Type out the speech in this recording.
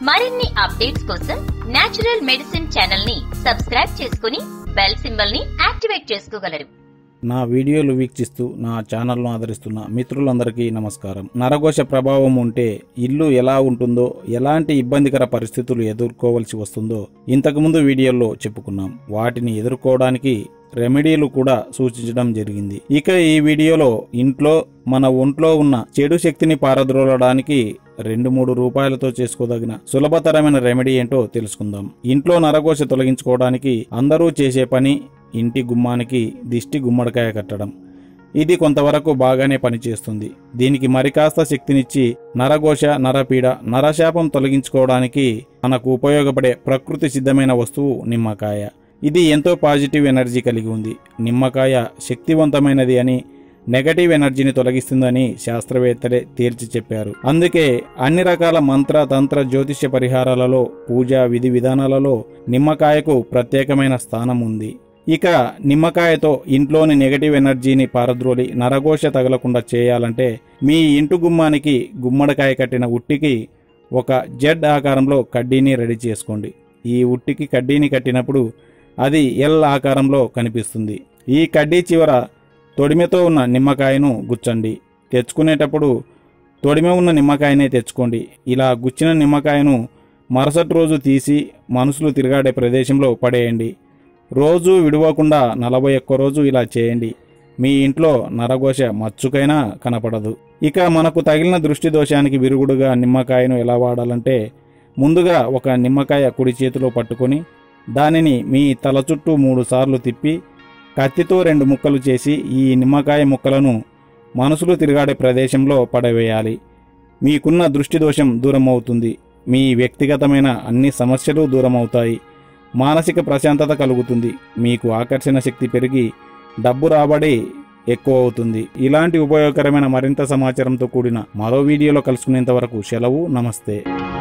మరిన్ని అప్డేట్స్ కోసం natural medicine channel ని సబ్స్క్రైబ్ చేసుకుని బెల్ సింబల్ ని యాక్టివేట్ చేసుకోగలరు నా వీడియోలు వీక్షిస్తూ నా ఛానల్ను ఆదరిస్తున్న మిత్రులందరికీ నమస్కారం నరఘోష ప్రభావం ఉంటే ఇల్లు ఎలా ఉంటుందో ఎలాంటి ఇబ్బందికర పరిస్థితులు ఎదుర్కోవలసి వస్తుందో ఇంతకుముందు వీడియోల్లో చెప్పుకున్నాం వాటిని ఎదుర్కోవడానికి రెమెడీలు కూడా సూచించడం జరిగింది ఇక ఈ వీడియోలో ఇంట్లో మన ఒంట్లో ఉన్న చెడు శక్తిని పారద్రోలడానికి రెండు మూడు రూపాయలతో చేసుకోదగిన సులభతరమైన రెమెడీ ఏంటో తెలుసుకుందాం ఇంట్లో నరఘోష తొలగించుకోవడానికి అందరూ చేసే పని ఇంటి గుమ్మానికి దిష్టి గుమ్మడికాయ కట్టడం ఇది కొంతవరకు బాగానే పనిచేస్తుంది దీనికి మరికాస్త శక్తినిచ్చి నరఘోష నరపీడ నరశాపం తొలగించుకోవడానికి మనకు ఉపయోగపడే ప్రకృతి సిద్ధమైన వస్తువు నిమ్మకాయ ఇది ఎంతో పాజిటివ్ ఎనర్జీ కలిగి ఉంది నిమ్మకాయ శక్తివంతమైనది అని నెగటివ్ ఎనర్జీని తొలగిస్తుందని శాస్త్రవేత్తలే తేల్చి చెప్పారు అందుకే అన్ని రకాల మంత్ర తంత్ర జ్యోతిష్య పరిహారాలలో పూజా విధి విధానాలలో నిమ్మకాయకు ప్రత్యేకమైన స్థానం ఉంది ఇక నిమ్మకాయతో ఇంట్లోని నెగటివ్ ఎనర్జీని పారద్రోలి నరఘోష తగలకుండా చేయాలంటే మీ ఇంటి గుమ్మానికి గుమ్మడికాయ కట్టిన ఉట్టికి ఒక జెడ్ ఆకారంలో కడ్డీని రెడీ చేసుకోండి ఈ ఉట్టికి కడ్డీని కట్టినప్పుడు అది ఎల్ ఆకారంలో కనిపిస్తుంది ఈ కడ్డీ చివర తొడిమెతో ఉన్న నిమ్మకాయను గుచ్చండి తెచ్చుకునేటప్పుడు తొడిమె ఉన్న నిమ్మకాయనే తెచ్చుకోండి ఇలా గుచ్చిన నిమ్మకాయను మరుసటి రోజు తీసి మనుషులు తిరగాడే ప్రదేశంలో పడేయండి రోజు విడవకుండా నలభై ఒక్క రోజు ఇలా చేయండి మీ ఇంట్లో నరఘోష మచ్చుకైనా కనపడదు ఇక మనకు తగిలిన దృష్టి దోషానికి విరుగుడుగా నిమ్మకాయను ఎలా వాడాలంటే ముందుగా ఒక నిమ్మకాయ కుడి చేతిలో పట్టుకొని దానిని మీ తల చుట్టూ మూడు సార్లు తిప్పి కత్తితో రెండు ముక్కలు చేసి ఈ నిమ్మకాయ ముక్కలను మనుషులు తిరగాడే ప్రదేశంలో పడవేయాలి మీకున్న దృష్టి దోషం దూరం అవుతుంది మీ వ్యక్తిగతమైన అన్ని సమస్యలు దూరం అవుతాయి మానసిక ప్రశాంతత కలుగుతుంది మీకు ఆకర్షణ శక్తి పెరిగి డబ్బు రాబడి ఎక్కువ అవుతుంది ఇలాంటి ఉపయోగకరమైన మరింత సమాచారంతో కూడిన మరో వీడియోలో కలుసుకునేంత వరకు సెలవు నమస్తే